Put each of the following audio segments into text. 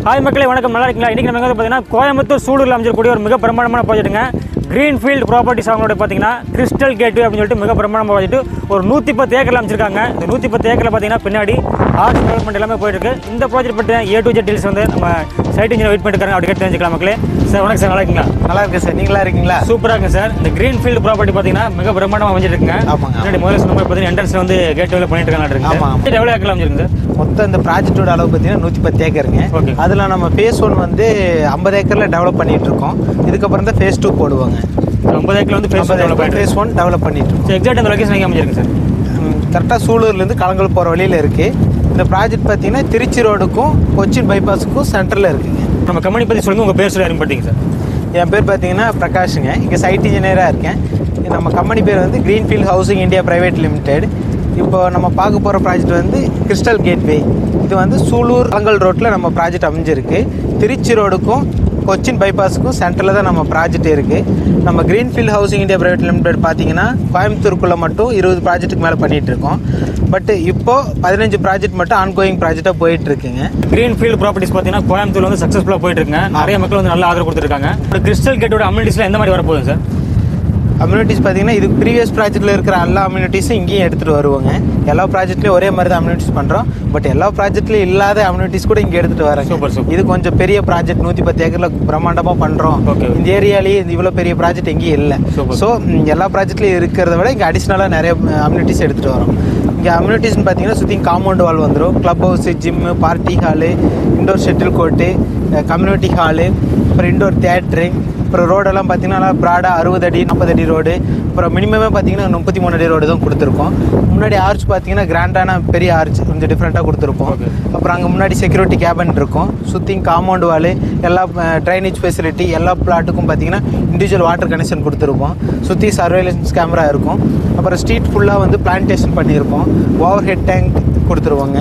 Hi மக்களே வணக்கம் நல்லா இருக்கீங்களா இன்றைக்கி நம்ம எங்கே வந்து பார்த்தீங்கன்னா கோயம்புத்தூர் சூலூரில் அமைச்சிருக்கக்கூடிய ஒரு மிக பிரமாண்டமான ப்ராஜெக்ட்டுங்க க்ரீன்ஃபீல்டு ப்ராப்பர்ட்டிஸ் அவங்களோட பார்த்தீங்கன்னா கிறிஸ்டல் கேட்வே அப்படின்னு சொல்லிட்டு மிக பிரமாண்டமாக ப்ராஜெக்ட் ஒரு நூற்றி பத்து ஏக்கரில் அமைச்சிருக்காங்க இந்த நூற்றி பத்து ஏக்கரில் பார்த்தீங்கன்னா பின்னாடி ஆர்ட்ஸ் டெவலப்மெண்ட் எல்லாமே போயிட்டு இருக்கு இந்த ப்ராஜெக்ட் பற்றி ஏ டு ஜெட் டீல்ஸ் வந்து நம்ம சைட் இன்ஜினியர் வெயிட் பண்ணிருக்காங்க அப்படி கேட்டு தெரிஞ்சுக்கலாம் மக்களே சார் வணக்கம் சார் நல்லா இருக்கீங்களா நல்லா இருக்கு சார் நீங்களா இருக்கீங்களா சூப்பராக இருக்கு சார் இந்த க்ரீன்ஃபீல்டு ப்ராப்பர்ட்டி பார்த்தீங்கன்னா மிக பிரமாண்டமாக அமைஞ்சிருக்குங்க ஆமாங்க. முன்னாடி முதல்ல சொன்ன மாதிரி பார்த்தீங்கன்னா என்ட்ரன்ஸில் வந்து கேட் வேலை பண்ணிட்டு இருக்காங்க ஆமா. இருக்கு எவ்வளோ ஏக்கரில் அமைஞ்சிருக்கு சார் மொத்தம் இந்த ப்ராஜெக்டோட அளவு பார்த்தீங்கன்னா நூற்றி பத்து ஏக்கருங்க Okay. அதில் நம்ம ஃபேஸ் ஒன் வந்து ஐம்பது ஏக்கரில் டெவலப் பண்ணிட்டு இருக்கோம் இதுக்கப்புறம் தான் ஃபேஸ் டூ போடுவாங்க ஐம்பது ஏக்கரில் வந்து ஃபேஸ் ஐம்பது develop acre phase one develop பண்ணிட்டு இருக்கோம் சார் எக்ஸாக்ட் அந்த லொகேஷன் எங்கே அமைஞ்சிருக்கு சார் கரெக்டாக சூலூர்லேருந்து கலங்கல் போகிற வழியில் இருக்குது இந்த ப்ராஜெக்ட் பார்த்தீங்கன்னா திருச்சி ரோடுக்கும் கொச்சின் பைபாஸுக்கும் சென்டரில் இருக்குங்க நம்ம கம்பெனி பற்றி சொல்லுங்கள் உங்கள் பேர் சொல்லி அறிமுகப்படுத்திங்க சார் என் பேர் பார்த்தீங்கன்னா பிரகாஷுங்க இங்கே சைட் இன்ஜினியராக இருக்கேன் நம்ம கம்பெனி பேர் வந்து Greenfield housing India private limited இப்போ நம்ம பார்க்க போகிற ப்ராஜெக்ட் வந்து கிறிஸ்டல் கேட்வே இது வந்து சூலூர் கலங்கல் ரோட்டில் நம்ம ப்ராஜெக்ட் அமைஞ்சிருக்கு திருச்சி ரோடுக்கும் கொச்சின் பைபாஸுக்கும் சென்டரில் தான் நம்ம ப்ராஜெக்ட் இருக்குது நம்ம Greenfield housing India private limited பார்த்தீங்கன்னா கோயம்புத்தூருக்குள்ளே மட்டும் இருபது ப்ராஜெக்ட்டுக்கு மேலே பண்ணிகிட்டு இருக்கோம் பட் இப்போது பதினஞ்சு ப்ராஜெக்ட் மட்டும் ஆன்கோயிங் ப்ராஜெக்டாக போயிட்டுருக்குங்க க்ரீன்ஃபீல்டு ப்ராப்பர்ட்டிஸ் பார்த்தீங்கன்னா கோயம்புத்தூர் வந்து சக்ஸஸ்ஃபுல்லாக போயிட்டு இருக்குங்க நிறைய மக்கள் வந்து நல்ல ஆதரவு கொடுத்துருக்காங்க ஒரு கிறிஸ்டல் கேட்டோட அம்யூனிட்டிஸ்ல எந்த மாதிரி வரப்போகுது சார் அம்யூனிட்டிஸ் பார்த்தீங்கன்னா இது ப்ரீவியஸ் ப்ராஜெக்ட்டில் இருக்கிற எல்லா அம்யூனிட்டிஸும் இங்கேயும் எடுத்துகிட்டு வருவாங்க எல்லா ப்ராஜெக்ட்லேயும் ஒரே மாதிரி தான் அம்யூனிட்டிஸ் பண்ணுறோம் பட் எல்லா ப்ராஜெக்ட்லையும் இல்லாத அம்யூனிட்டிஸ் கூட இங்கே எடுத்துகிட்டு வராங்க Super, super. இது கொஞ்சம் பெரிய ப்ராஜெக்ட் நூற்றி பத்து ஏக்கரில் பிரம்மாண்டமாக பண்ணுறோம் Okay. இந்த ஏரியாலேயே இந்த இவ்வளோ பெரிய ப்ராஜெக்ட் எங்கேயும் இல்லை Super. ஸோ எல்லா ப்ராஜெக்ட்லையும் இருக்கிறத விட இங்கே அடிஷ்னலாக நிறைய அம்யூனிட்டிஸ் எடுத்துகிட்டு வரோம் இங்கே அம்யூனிட்டிஸ்னு பார்த்தீங்கன்னா சுற்றி காம்பவுண்ட் வால் வந்துடும் club house gym party hall indoor shuttle court community hall அப்புறம் இண்டோர் தேட்ரு அப்புறம் ரோடெல்லாம் பார்த்தீங்கன்னா ப்ராடாக அறுபது அடி நாற்பது அடி ரோடு அப்புறம் மினிமமே பார்த்தீங்கன்னா முப்பத்தி மூணு அடி ரோடு தான் கொடுத்துருக்கோம் முன்னாடி ஆர்ச் பார்த்தீங்கன்னா கிராண்டான பெரிய ஆர்ச் கொஞ்சம் டிஃப்ரெண்ட்டாக கொடுத்துருப்போம் Okay. அப்புறம் அங்கே முன்னாடி செக்யூரிட்டி கேபின் இருக்கும் சுற்றி காம்பவுண்ட் வாலு எல்லா ட்ரைனேஜ் ஃபெசிலிட்டி எல்லா பிளாட்டுக்கும் பார்த்தீங்கன்னா இண்டிவிஜுவல் வாட்டர் கனெக்ஷன் கொடுத்துருப்போம் சுற்றி சர்வேலன்ஸ் கேமரா இருக்கும் அப்புறம் ஸ்ட்ரீட் ஃபுல்லாக வந்து பிளான்டேஷன் பண்ணியிருப்போம் ஓவர் ஹெட் டேங்க் கொடுத்துருவாங்க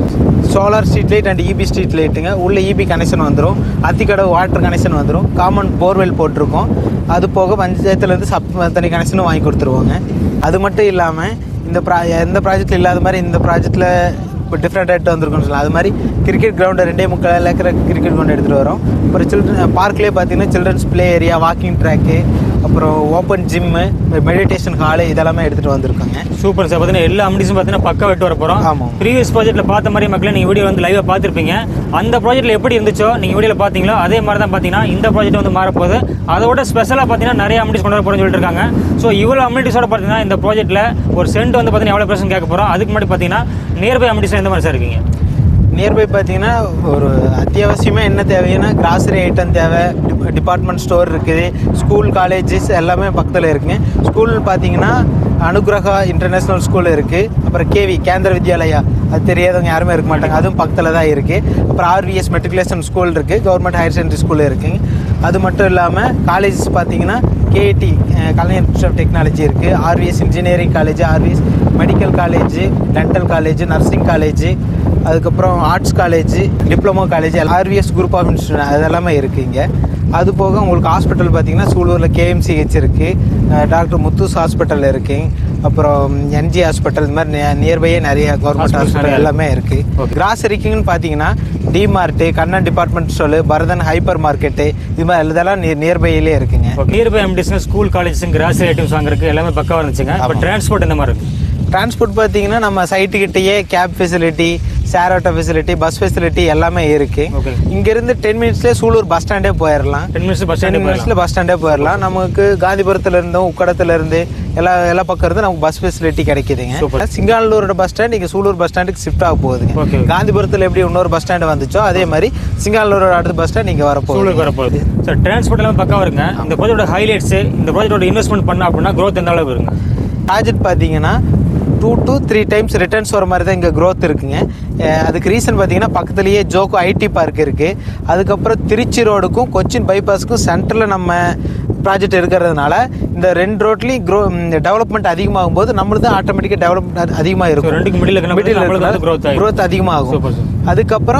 solar street light and EB street லைட்டுங்க உள்ள இபி கனெக்ஷன் வந்துடும் அத்திக்கடவு வாட்டர் கனெக்ஷன் வந்துடும் காமன் போர்வெல் போட்டிருக்கோம் அது போக பஞ்சாயத்துலேருந்து சப் தண்ணி கனெக்ஷனும் வாங்கி கொடுத்துருவாங்க அது மட்டும் இல்லாமல் இந்த ப்ரா எந்த ப்ராஜெக்ட்டில் இல்லாத மாதிரி இந்த ப்ராஜெக்ட்டில் இப்போ டிஃப்ரெண்ட் ஆகிட்டு வந்திருக்குன்னு சொல்லலாம் அது மாதிரி கிரிக்கெட் கிரவுண்டு ரெண்டே முக்கால் ஏக்கர் கிரிக்கெட் கிரவுண்ட் எடுத்துகிட்டு வரோம் அப்புறம் சில்ட்ரன் பார்க்லேயே பார்த்தீங்கன்னா children's play area walking track அப்புறம் ஓப்பன் ஜிம்மு மெடிடேஷன் ஹாலு இதெல்லாமே எடுத்துகிட்டு வந்திருக்காங்க சூப்பர் சார் பார்த்தீங்கன்னா எல்லா அம்யூனிட்டிஸும் பார்த்தீங்கன்னா பக்கா விட்டு வர போகிறோம் ஆமாம். ப்ரீவியஸ் ப்ராஜெக்ட்டில் பார்த்த மாதிரி மக்களே நீங்கள் வீடியோ வந்து லைவாக பார்த்துருப்பீங்க அந்த ப்ராஜெக்ட்டில் எப்படி இருந்துச்சோ நீங்கள் வீடியோவில் பார்த்தீங்களோ அதே மாதிரி தான் பார்த்தீங்கன்னா இந்த ப்ராஜெக்ட் வந்து மாறப்போகுது அதோட ஸ்பெஷலாக பார்த்தீங்கன்னா நிறைய அம்யூனிட்டிஸ் கொண்டு வர போகிறோம்னு சொல்லிட்டு இருக்காங்க ஸோ இவ்வளோ அம்யூனிட்டிஸோட பார்த்தீங்கன்னா இந்த ப்ராஜெக்ட்டில் ஒரு சென்ட் வந்து பார்த்தீங்கன்னா எவ்வளோ பர்சன்ட் கேட்க போகிறோம் அதுக்கு முன்னாடி பார்த்தீங்கன்னா நியர்பை அம்யூனிட்டிஸ் எந்த மாதிரி சார் இருக்கீங்க நியர்பை பார்த்தீங்கன்னா ஒரு அத்தியாவசியமாக என்ன தேவைன்னா கிராசரி ஐட்டம் தேவை டிபார்ட்மெண்ட் ஸ்டோர் இருக்குது ஸ்கூல் காலேஜஸ் எல்லாமே பக்கத்தில் இருக்குங்க ஸ்கூல் பார்த்தீங்கன்னா அனுகிரகா இன்டர்நேஷ்னல் ஸ்கூல் இருக்குது அப்புறம் கேவி கேந்திர வித்யாலயா அது தெரியாதவங்க யாருமே இருக்க மாட்டாங்க அதுவும் பக்கத்தில் தான் இருக்குது அப்புறம் ஆர்விஎஸ் மெட்ரிகுலேஷன் ஸ்கூல் இருக்குது கவர்மெண்ட் ஹையர் செகண்டரி ஸ்கூல் இருக்குங்க அது மட்டும் இல்லாமல் காலேஜஸ் பார்த்தீங்கன்னா KIT Kalaignar institute of technology இருக்குது RVS engineering college RVS medical college dental college nursing college அதுக்கப்புறம் arts college diploma college RVS group of institute அதெல்லாமே இருக்குது இங்கே அது போக உங்களுக்கு ஹாஸ்பிட்டல் பார்த்தீங்கன்னா சூலூரில் கேஎம்சிஹெச் இருக்குது டாக்டர் முத்தூஸ் ஹாஸ்பிட்டல் இருக்குங்க அப்புறம் என்ஜி ஹாஸ்பிட்டல் இது மாதிரி நியர்பையே நிறைய கவர்மெண்ட் Hospitals நிறைய ஹாஸ்பிட்டல் எல்லாமே இருக்குது Okay. கிராசரிக்குன்னு பார்த்தீங்கன்னா DMart Kannan department store Bharathan hyper market இது மாதிரி இதெல்லாம் நியர்பையிலே இருக்குங்க நியர்பை அம்யூனிட்டிஸ்னா ஸ்கூல் காலேஜஸ் கிராசரி ஐட்டம்ஸ் வாங்குறதுக்கு எல்லாமே பக்காவாக இருந்துச்சுங்க இப்போ ஆமாம். டிரான்ஸ்போர்ட் இந்த மாதிரி இருக்கு டிரான்ஸ்போர்ட் பார்த்தீங்கன்னா நம்ம சைட்டுக்கிட்டேயே cab facility share auto facility bus facility எல்லாமே இருக்கு Okay. இங்கேருந்து டென் மினிட்ஸ்லேயே சூலூர் பஸ் ஸ்டாண்டே போயிடலாம் ten minutes bus ten stand மினிட்ஸில் பஸ் ஸ்டாண்டே போயிடலாம் நமக்கு காந்திபுரத்துல இருந்தும் உக்கடத்துல இருந்து எல்லா எல்லா பக்கம் இருந்து நமக்கு பஸ் ஃபெசிலிட்டி Super. கிடைக்குதுங்க சிங்கானூரோட பஸ் ஸ்டாண்ட் இங்கே சூலூர் பஸ் ஸ்டாண்டுக்கு ஷிஃப்ட் ஆக போகுதுங்க Okay. காந்திபுரத்தில் எப்படி இன்னொரு பஸ் ஸ்டாண்டு வந்துச்சோ அதே மாதிரி சிங்கானூரோட அடுத்த பஸ் ஸ்டாண்ட் இங்கே வரப்போகுது சூழலுக்கு வரப்போகுது சார் டிரான்ஸ்போர்ட் எல்லாமே பக்காவாக இருக்குங்க இந்த ப்ராஜெக்டோட ஹைலைட்ஸ் இந்த ப்ராஜெக்டோட இன்வெஸ்ட்மெண்ட் பண்ண அப்படின்னா growth எந்த அளவுக்கு இருக்குங்க ப்ராஜெக்ட் பார்த்தீங்கன்னா two to three times returns வர மாதிரி தான் இங்கே growth இருக்குங்க அஹ் அதுக்கு ரீசன் பார்த்தீங்கன்னா பக்கத்துலேயே ஜோக்கோ ஐடி பார்க் இருக்குது அதுக்கப்புறம் திருச்சி ரோடுக்கும் கொச்சின் பைபாஸுக்கும் சென்டரில் நம்ம ப்ராஜெக்ட் இருக்கிறதுனால இந்த ரெண்டு ரோட்லேயும் க்ரோ டெவலப்மெண்ட் அதிகமாகும் போது நம்மளுக்கு தான் ஆட்டோமேட்டிக்காக டெவலப்மெண்ட் அதிகமாக So, இருக்கும் ரெண்டுக்கு மிடில் இருக்கிற Middle நம்மளுக்கு வந்து growth ஆகும் growth அதிகமாகும் Super, super. அதுக்கப்புறம்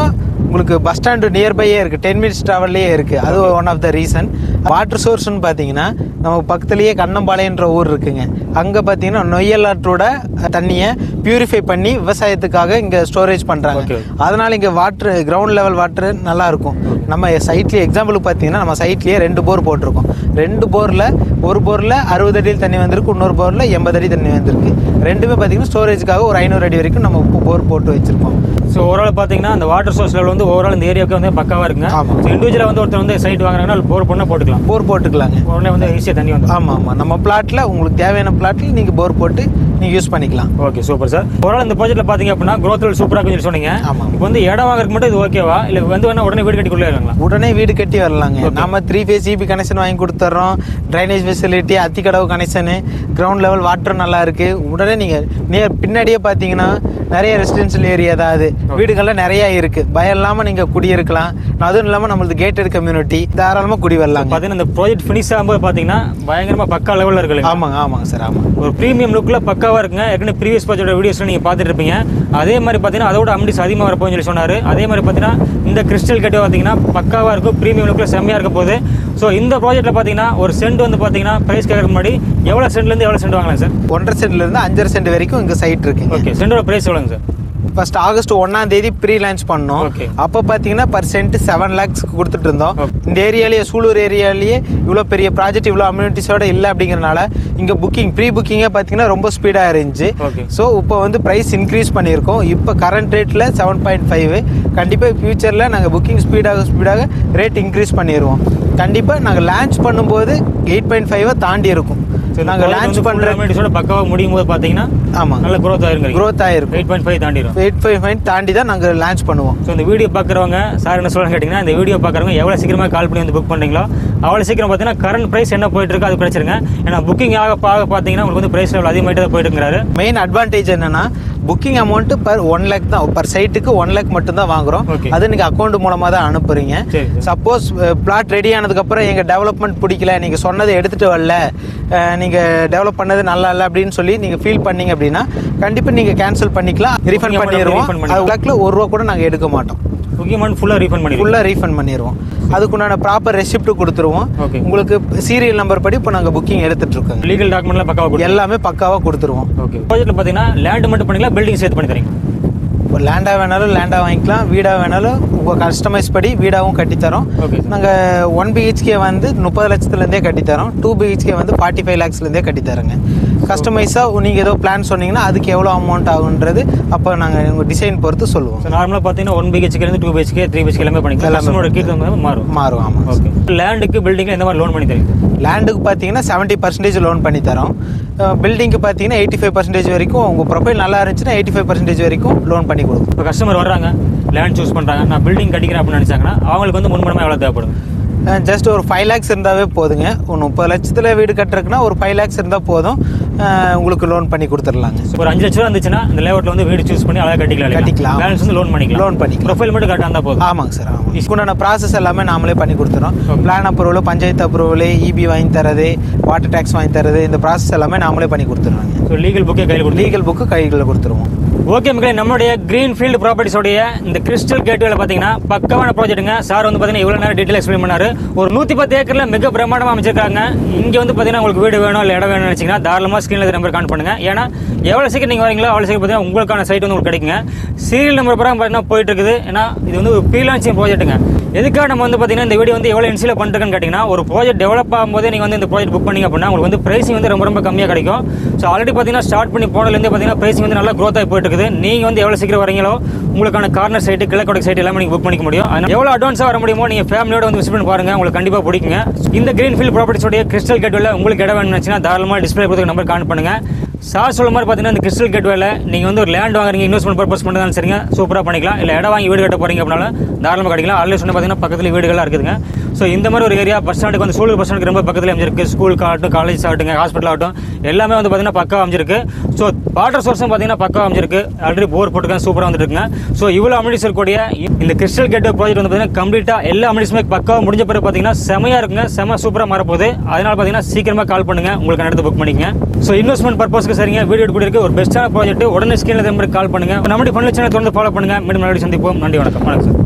உங்களுக்கு பஸ் ஸ்டாண்டு நியர்பையே இருக்குது டென் மினிட்ஸ் ட்ராவல்லையே இருக்குது அது one of the reason water சோர்ஸ்னு பார்த்தீங்கன்னா நம்ம பக்கத்துலேயே கண்ணம்பாளையன்ற ஊர் இருக்குங்க அங்கே பார்த்தீங்கன்னா நொய்யல் ஆற்றோட தண்ணியை பியூரிஃபை பண்ணி விவசாயத்துக்காக இங்கே ஸ்டோரேஜ் பண்ணுறாங்க Okay. அதனால் இங்கே வாட்ரு கிரவுண்ட் லெவல் வாட்ரு நல்லா இருக்கும் நம்ம சைட்லேயே எக்ஸாம்பிளுக்கு பார்த்தீங்கன்னா நம்ம சைட்லேயே ரெண்டு போர் போட்டிருக்கோம் ரெண்டு போரில் ஒரு போரில் அறுபது அடி தண்ணி வந்திருக்கு இன்னொரு போரில் எண்பது அடி தண்ணி வந்திருக்கு ரெண்டுமே பார்த்தீங்கன்னா ஸ்டோரேஜுக்காக ஒரு ஐநூறு அடி வரைக்கும் நம்ம போர் போட்டு வச்சுருக்கோம் ஸோ ஓவரால் பார்த்தீங்கன்னா அந்த வாட்டர் சோர்ஸ் லெவல் வந்து ஓவரால் இந்த ஏரியாவுக்கு வந்து பக்காவாக இருக்குங்க ஆமா. ஸோ இண்டிவிஜுவலாக வந்து ஒருத்தர் வந்து சைட் வாங்குறாங்கன்னா போர் பண்ணால் போட்டுக்கலாம் போர் போட்டுக்கலாங்க உடனே வந்து ஈஸியாக தண்ணி வந்து ஆமாம் ஆமாம் நம்ம பிளாட்டில் உங்களுக்கு தேவையான பிளாட்டில் நீங்கள் போர் போட்டு நீங்கள் யூஸ் பண்ணிக்கலாம் ஓகே சூப்பர் சார் ஓவரால் இந்த ப்ராஜெக்ட்டில் பார்த்தீங்க அப்படின்னா growth level சூப்பராக இருக்குன்னு சொன்னீங்க ஆமாம். இப்போ வந்து இடம் வாங்குறதுக்கு மட்டும் இது ஓகேவா இல்லை வந்து வேணா உடனே வீடு கட்டிக்குள்ளே இருக்காங்களா உடனே வீடு கட்டி வரலாங்க நம்ம த்ரீ ஃபேஸ் இபி கனெக்ஷன் வாங்கி கொடுத்துட்றோம் drainage facility Athikadavu connection ground level water நல்லா இருக்கு உடனே நீங்கள் நியர் பின்னாடியே பார்த்தீங்கன்னா நிறைய ரெசிடென்ஷியல் ஏரியா தான் அது வீடுகள்லாம் நிறைய இருக்கு பயம் இல்லாமல் நீங்கள் குடியிருக்கலாம் அதுவும் இல்லாமல் நம்மளது கேட்டட் கம்யூனிட்டி தாராளமாக குடி வரலாங்க பார்த்தீங்கன்னா இந்த ப்ராஜெக்ட் ஃபினிஷ் ஆகும்போது பார்த்தீங்கன்னா பயங்கரமாக பக்கா லெவலில் இருக்கு இல்லைங்களா? ஆமாங்க ஆமாங்க சார் ஆமாம் ஒரு ப்ரீமியம் லுக்கில் பக்காவாக இருக்குங்க ஏற்கனவே ப்ரீவியஸ் ப்ராஜெக்ட் வீடியோஸில் நீங்கள் பார்த்துட்டு இருப்பீங்க அதே மாதிரி பார்த்தீங்கன்னா அதோட அமிடிஸ் அதிகமாக வரப்போகுதுன்னு சொல்லி சொன்னார் அதே மாதிரி பார்த்தீங்கன்னா இந்த கிறிஸ்டல் கட்டே பார்த்தீங்கன்னா பக்காவாக இருக்கும் ப்ரீமியம் லுக்கில் செம்மையாக இருக்க போகுது ஸோ இந்த ப்ராஜெக்ட்டில் பார்த்தீங்கன்னா ஒரு சென்ட் வந்து பார்த்தீங்கன்னா ப்ரைஸ் கேட்கறதுக்கு முன்னாடி எவ்வளோ சென்ட்லேருந்து எவ்வளோ சென்ட் வாங்கலாம் சார் ஒன்றரை சென்ட்லேருந்து அஞ்சரை சென்ட் வரைக்கும் இங்கே சைட் இருக்குங்க ஓகே சென்டோட ப்ரைஸ் எவ்வளோங்க சார் ஃபர்ஸ்ட் ஆகஸ்ட் ஒன்னாம் தேதி ப்ரீ லான்ச் பண்ணோம் Okay. அப்போ பார்த்தீங்கன்னா பர் சென்ட் செவன் லேக்ஸ் கொடுத்துட்டு இருந்தோம் Okay. இந்த ஏரியாலேயே சூலூர் ஏரியாலேயே இவ்வளோ பெரிய ப்ராஜெக்ட் இவ்வளோ அம்யூனிட்டிஸோட இல்லை அப்படிங்கறனால இங்கே புக்கிங் ப்ரீ புக்கிங்கே பார்த்தீங்கன்னா ரொம்ப ஸ்பீடாக இருந்துச்சு Okay. ஸோ இப்போ வந்து ப்ரைஸ் இன்க்ரீஸ் பண்ணியிருக்கோம் இப்போ கரண்ட் ரேட்டில் செவன் பாயிண்ட் ஃபைவ் கண்டிப்பாக ஃபியூச்சரில் நாங்கள் புக்கிங் ஸ்பீடாக ஸ்பீடாக ரேட் இன்க்ரீஸ் பண்ணிடுவோம் கண்டிப்பாக நாங்கள் லான்ச் பண்ணும்போது எயிட் பாயிண்ட் ஃபைவை தாண்டி இருக்கும் நாங்கள் லான்ச் பண்ணுற அமிடிஸோட பக்காவாக முடியும் போது பார்த்தீங்கன்னா ஆமாம் நல்ல growth ஆயிருங்க growth ஆயிருக்கும் எயிட் பாயிண்ட் ஃபைவ் தாண்டிடும் எயிட் ஃபைவ் ஃபைவ் தாண்டி தான் நாங்கள் லான்ச் பண்ணுவோம் ஸோ இந்த வீடியோ பார்க்குறவங்க சார் என்ன சொல்லுன்னு கேட்டிங்கன்னா இந்த வீடியோ பார்க்குறவங்க எவ்வளோ சீக்கிரமாக கால் பண்ணி வந்து புக் பண்ணுறீங்களோ அவ்வளோ சீக்கிரம் பார்த்தீங்கன்னா கரண்ட் ப்ரைஸ் என்ன போயிட்டு இருக்கு அது பிரச்சனைங்க ஏன்னா புக்கிங் ஆக பார்க்க பார்த்தீங்கன்னா உங்களுக்கு வந்து ப்ரைஸ் லெவல் அதிகமாகிட்டு தான் போயிட்டு இருக்கிறாரு மெயின் அட்வான்டேஜ் என்னன்னா booking amount per one lakh தான் பர் சைட்டுக்கு ஒன் லேக் மட்டும் தான் வாங்குறோம் Okay. அது நீங்கள் அக்கௌண்ட் மூலமாக தான் அனுப்புறீங்க சரி, சரி. சப்போஸ் பிளாட் ரெடி ஆனதுக்கப்புறம் எங்கள் டெவலப்மெண்ட் பிடிக்கல நீங்கள் சொன்னதை எடுத்துகிட்டு வரல நீங்கள் டெவலப் பண்ணது நல்லா இல்லை அப்படின்னு சொல்லி நீங்கள் ஃபீல் பண்ணீங்க அப்படின்னா கண்டிப்பாக நீங்கள் கேன்சல் பண்ணிக்கலாம் ரீஃபண்ட் amount பண்ணிடுவோம் refund அது பண்ணிடுவோம். லேக்கில் ஒரு ரூபா கூட நாங்கள் எடுக்க மாட்டோம் புக்கிங் அமௌண்ட் ஃபுல்லாக ரீஃபண்ட் பண்ணிடுவோம் ஃபுல்லாக ரீஃபண்ட் பண்ணிடுவோம் அதுக்குண்டான ப்ராப்பர் ரெசிப்ட் கொடுத்துருவோம் Okay. உங்களுக்கு சீரியல் நம்பர் படி இப்போ நாங்கள் புக்கிங் எடுத்துட்டு இருக்கோங்க லீகல் டாக்குமெண்ட்லாம் பக்காவாக கொடுத்து எல்லாமே பக்காவாக கொடுத்துருவோம் ஓகே ப்ராஜெக்ட்டில் பார்த்தீங்கன்னா லேண்ட் மட்டும் பண்ணிக்கலாம் பில்டிங் சேர்த்து பண்ணி தரீங்க இப்போ லேண்டாக வேணாலும் லேண்டாக வாங்கிக்கலாம் வீடாக வேணாலும் உங்கள் கஸ்டமைஸ் படி வீடாகவும் கட்டித்தரோம் ஓகே நாங்கள் ஒன் பிஹெச்கே வந்து முப்பது லட்சத்துலேருந்தே கட்டித்தரோம் டூ பிஹெச்கே வந்து ஃபார்ட்டி ஃபைவ் லேக்ஸ்லேருந்தே கட்டித்தரோங்க கஸ்டமைஸாக நீங்கள் ஏதோ பிளான் சொன்னீங்கன்னா அதுக்கு எவ்வளோ அமௌண்ட் ஆகுன்றது அப்போ நாங்கள் உங்கள் டிசைன் பொறுத்து சொல்லுவோம் ஸோ நார்மலாக பார்த்தீங்கன்னா ஒன் பிஹெச்கேலேருந்து டூ பிஹெச்கே த்ரீ பிஹெச்கே எல்லாமே பண்ணிக்கலாம் எல்லாமே. கஸ்டமரோட கீழ் மாறும் மாறும் ஆமாம் ஓகே லேண்டுக்கு பில்டிங்கில் எந்த மாதிரி லோன் பண்ணி தரீங்க லேண்டுக்கு பார்த்தீங்கன்னா செவன்ட்டி பர்சன்டேஜ் லோன் பண்ணி தரோம் பில்டிங்க்கு பார்த்தீங்கன்னா எயிட்டி ஃபைவ் பர்சன்டேஜ் வரைக்கும் உங்கள் ப்ரொஃபைல் நல்லா இருந்துச்சுன்னா எயிட்டி ஃபைவ் பர்சன்டேஜ் வரைக்கும் லோன் பண்ணி கொடுக்கும் இப்போ கஸ்டமர் வர்றாங்க லேண்ட் சூஸ் பண்ணுறாங்க நான் பில்டிங் கட்டிக்கிறேன் அப்படின்னு நினச்சாங்கன்னா அவங்களுக்கு வந்து முன்பணமாக எவ்வளோ தேவைப்படும் ஜஸ்ட் ஒரு ஃபைவ் லேக்ஸ் இருந்தாவே போதுங்க ஒரு முப்பது லட்சத்தில் வீடு கட்டுறதுக்குன்னா ஒரு ஃபைவ் லேக்ஸ் இருந்தால் போதும் அஹ் உங்களுக்கு லோன் பண்ணி கொடுத்துடலாங்க ஒரு அஞ்சு லட்ச ரூபா இருந்துச்சுன்னா இந்த லேஅவுட்ல வந்து வீடு சூஸ் பண்ணி அழகாக கட்டிக்கலாம் கட்டிக்கலாம். பேலன்ஸ் வந்து லோன் பண்ணிக்கலாம் Loan பண்ணிக்கலாம். ப்ரொஃபைல் மட்டும் கரெக்டாக இருந்தால் போதும் ஆமாங்க சார் ஆமாம் இதுக்குண்டான ப்ராசஸ் எல்லாமே நாமளே பண்ணி கொடுத்துறோம் Okay. Plan approval panchayat approval EB வாங்கி தரது வாட்டர் டேக்ஸ் வாங்கி தரது இந்த ப்ராசஸ் எல்லாமே நாமளே பண்ணி கொடுத்துருவாங்க ஸோ லீகல் புக்கே கையில் கொடுத்து லீகல் புக்கு கைகளில் கொடுத்துருவோம் ஓகே மக்களே நம்மளுடைய கிரீன் ஃபீல்டு ப்ராப்பர்ட்டிஸோடைய இந்த கிறிஸ்டல் கேட்வேல பார்த்தீங்கன்னா பக்கமான ப்ராஜெக்ட்டுங்க சார் வந்து பார்த்தீங்கன்னா இவ்வளோ நேரம் டீட்டெயில் எக்ஸ்பிளைன் பண்ணாரு ஒரு நூற்றி பத்து ஏக்கரில் மிக பிரம்மாண்டமாக அமைச்சிருக்காங்க இங்கே வந்து பார்த்தீங்கன்னா உங்களுக்கு வீடு வேணும் இல்லை இடம் வேணும்னு நினச்சிங்கன்னா தாராளமாக ஸ்க்ரீனில் நம்பர் கான் பண்ணுங்க ஏன்னா எவ்வளோ சீக்கிரம் நீங்கள் வரீங்களோ அவ்வளோ சீக்கிரம் பார்த்தீங்கன்னா உங்களுக்கான சைட் வந்து உங்களுக்கு கிடைக்குங்க சீரியல் நம்பர் பரம் பார்த்தீங்கன்னா போயிட்டு இருக்குது ஏன்னா இது வந்து ஒரு ப்ரீலான்சிங் ப்ராஜெக்ட்டுங்க எதுக்காக நம்ம வந்து பார்த்தீங்கன்னா இந்த வீடியோ வந்து எவ்வளோ இன்சியில் பண்ணிருக்கேன்னு கேட்டிங்கன்னா ஒரு ப்ராஜெக்ட் டெவலப் ஆகும்போதே நீங்கள் வந்து இந்த ப்ராஜெக்ட் புக் பண்ணீங்க அப்படின்னா உங்களுக்கு வந்து ப்ரைஸிங் வந்து ரொம்ப ரொம்ப கம்மியாக கிடைக்கும் ஸோ ஆல்ரெடி பார்த்தீங்கன்னா ஸ்டார்ட் பண்ணி போனதுலேருந்து பார்த்தீங்கன்னா ப்ரைஸிங் வந்து நல்லா growth ஆகி போயிட்டு இருக்குது நீங்கள் வந்து எவ்வளோ சீக்கிரம் வரீங்களோ உங்களுக்கான கார்னர் சைட்டு கிழக்கோட சைட் எல்லாமே நீங்கள் புக் பண்ணிக்க முடியும் அதனால் எவ்வளோ அட்வான்ஸாக வர முடியுமோ நீங்கள் ஃபேமிலியோட வந்து விசிட் பண்ணி பாருங்க உங்களுக்கு கண்டிப்பாக பிடிக்குங்க இந்த கிரீன் ஃபீல்ட் ப்ராப்பர்ட்டிஸோடைய கிறிஸ்டல் கேட்வேல உங்களுக்கு இடம் வேணும்னுச்சுன்னா தாராளமாக டிஸ்பிளே கொடுத்து நம்பர் கான் பண்ணுங்க சார் சொல்ல மாதிரி பார்த்தீங்கன்னா இந்த கிறிஸ்டல் கேட்வேல நீங்கள் வந்து ஒரு லேண்ட் வாங்குறீங்க இன்வெஸ்ட்மெண்ட் பர்பஸ் பண்ணதாலும் சரிங்க சூப்பராக பண்ணிக்கலாம் இல்லை இடம் வாங்கி வீடு கட்ட போறீங்க அப்படின்னாலும் தாராளமாக கிடைக்கலாம் ஆல்ரெடி சொன்ன பார்த்தீங்கன்னா பக்கத்தில் வீடுகள்லாம் இருக்குதுங்க ஸோ இந்த மாதிரி ஒரு ஏரியா பஸ் ஸ்டாண்டுக்கு வந்து சூழல் பஸ் ஸ்டாண்டுக்கு ரொம்ப பக்கத்தில் அமைஞ்சிருக்கு ஸ்கூல் ஆகட்டும் காலேஜ் ஆகட்டுங்க ஹாஸ்பிட்டல் ஆகட்டும் எல்லாமே வந்து பார்த்தீங்கன்னா பக்கா அமைஞ்சிருக்கு ஸோ வாட்டர் சோர்ஸும் பார்த்தீங்கன்னா பக்கா அமைஞ்சிருக்கு ஆல்ரெடி போர் போட்டுருக்கேன் சூப்பராக வந்துட்டு இருக்குங்க ஸோ இவ்வளோ அமினிஸ் இருக்கக்கூடிய இந்த கிறிஸ்டல் கேட் ப்ராஜெக்ட் வந்து பார்த்தீங்கன்னா கம்ப்ளீட்டாக எல்லா அமினிஸுமே பக்காவாக முடிஞ்ச பிறகு பார்த்தீங்கன்னா செமையாக இருக்குங்க செம சூப்பராக மாறப்போகுது அதனால பார்த்தீங்கன்னா சீக்கிரமாக கால் பண்ணுங்க உங்களுக்கு நடந்து புக் பண்ணிக்கங்க ஸோ இன்வெஸ்ட்மெண்ட் பர்பஸ்க்கு சரிங்க வீடியோ கூட இருக்கு ஒரு பெஸ்ட்டான ப்ராஜெக்ட் உடனே ஸ்கிரீனில் கால் பண்ணுங்க நம்மளுடைய பண்ணல சேனல் தொடர்ந்து ஃபாலோ பண்ணுங்க மீண்டும் மறுபடியும் சந்திப்போம் நன்றி வணக்கம் வணக்கம் சார்